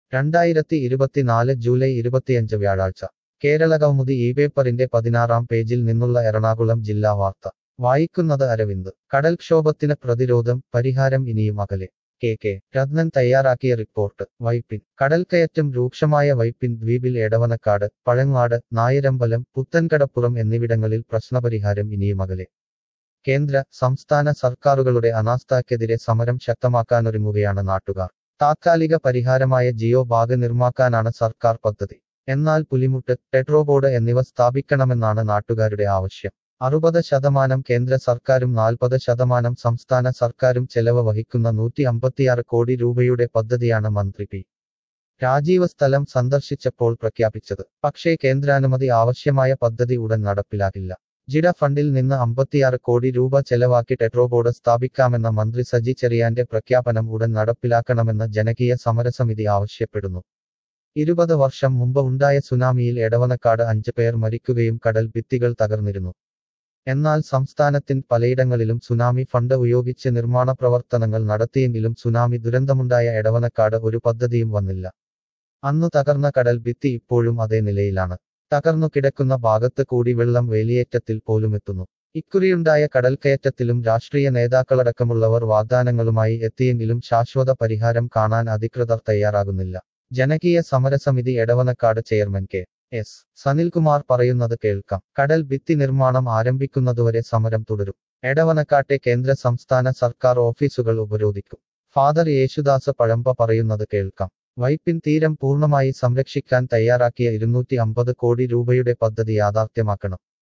രണ്ടായിരത്തി ഇരുപത്തിനാല് ജൂലൈ ഇരുപത്തിയഞ്ച് വ്യാഴാഴ്ച കേരള കൗമുദി ഈ പേപ്പറിന്റെ പതിനാറാം പേജിൽ നിന്നുള്ള എറണാകുളം ജില്ലാ വാർത്ത വായിക്കുന്നത് അരവിന്ദ് കടൽക്ഷോഭത്തിന് പ്രതിരോധം പരിഹാരം ഇനിയും അകലെ കെ കെ രത്നൻ തയ്യാറാക്കിയ റിപ്പോർട്ട് വൈപ്പിൻ കടൽക്കയറ്റം രൂക്ഷമായ വൈപ്പിൻ ദ്വീപിൽ എടവനക്കാട് പഴങ്ങാട് നായരമ്പലം പുത്തൻകടപ്പുറം എന്നിവിടങ്ങളിൽ പ്രശ്നപരിഹാരം ഇനിയും അകലെ കേന്ദ്ര സംസ്ഥാന സർക്കാരുകളുടെ അനാസ്ഥയ്ക്കെതിരെ സമരം ശക്തമാക്കാനൊരുങ്ങുകയാണ് നാട്ടുകാർ താത്കാലിക പരിഹാരമായ ജിയോ ബാഗ് നിർമ്മാക്കാനാണ് സർക്കാർ പദ്ധതി എന്നാൽ പുലിമുട്ട് ടെട്രോബോർഡ് എന്നിവ സ്ഥാപിക്കണമെന്നാണ് നാട്ടുകാരുടെ ആവശ്യം അറുപത് ശതമാനം കേന്ദ്ര സർക്കാരും നാൽപ്പത് ശതമാനം സംസ്ഥാന സർക്കാരും ചെലവ് വഹിക്കുന്ന നൂറ്റി അമ്പത്തിയാറ് കോടി രൂപയുടെ പദ്ധതിയാണ് മന്ത്രി പി രാജീവ് സ്ഥലം സന്ദർശിച്ചപ്പോൾ പ്രഖ്യാപിച്ചത് പക്ഷേ കേന്ദ്രാനുമതി ആവശ്യമായ പദ്ധതി ഉടൻ നടപ്പിലാക്കില്ല ജിഡ ഫണ്ടിൽ നിന്ന് അമ്പത്തിയാറ് കോടി രൂപ ചെലവാക്കി ടെട്രോബോർഡ് സ്ഥാപിക്കാമെന്ന മന്ത്രി സജി ചെറിയാന്റെ പ്രഖ്യാപനം ഉടൻ നടപ്പിലാക്കണമെന്ന് ജനകീയ സമരസമിതി ആവശ്യപ്പെടുന്നു ഇരുപത് വർഷം മുമ്പ് ഉണ്ടായ സുനാമിയിൽ എടവനക്കാട് അഞ്ച് പേർ മരിക്കുകയും കടൽ ഭിത്തികൾ തകർന്നിരുന്നു എന്നാൽ സംസ്ഥാനത്തിൻ പലയിടങ്ങളിലും സുനാമി ഫണ്ട് ഉപയോഗിച്ച് നിർമ്മാണ പ്രവർത്തനങ്ങൾ നടത്തിയെങ്കിലും സുനാമി ദുരന്തമുണ്ടായ എടവനക്കാട് ഒരു പദ്ധതിയും വന്നില്ല അന്നു തകർന്ന കടൽ ഭിത്തി ഇപ്പോഴും അതേ നിലയിലാണ് തകർന്നു കിടക്കുന്ന ഭാഗത്ത് കൂടി വെള്ളം വേലിയേറ്റത്തിൽ പോലും എത്തുന്നു ഇക്കുറിയുണ്ടായ കടൽക്കയറ്റത്തിലും രാഷ്ട്രീയ നേതാക്കളടക്കമുള്ളവർ വാഗ്ദാനങ്ങളുമായി എത്തിയെങ്കിലും ശാശ്വത പരിഹാരം കാണാൻ അധികൃതർ തയ്യാറാകുന്നില്ല ജനകീയ സമരസമിതി Edavanakkad chairman K S Sanilkumar പറയുന്നത് കേൾക്കാം കടൽ ഭിത്തി നിർമ്മാണം ആരംഭിക്കുന്നതുവരെ സമരം തുടരും എടവനക്കാട്ടെ കേന്ദ്ര സംസ്ഥാന സർക്കാർ ഓഫീസുകൾ ഉപരോധിക്കും ഫാദർ യേശുദാസ് പഴമ്പ പറയുന്നത് കേൾക്കാം വൈപ്പിൻ തീരം പൂർണ്ണമായി സംരക്ഷിക്കാൻ തയ്യാറാക്കിയ ഇരുന്നൂറ്റി അമ്പത് കോടി രൂപയുടെ പദ്ധതി യാഥാർത്ഥ്യമാക്കണം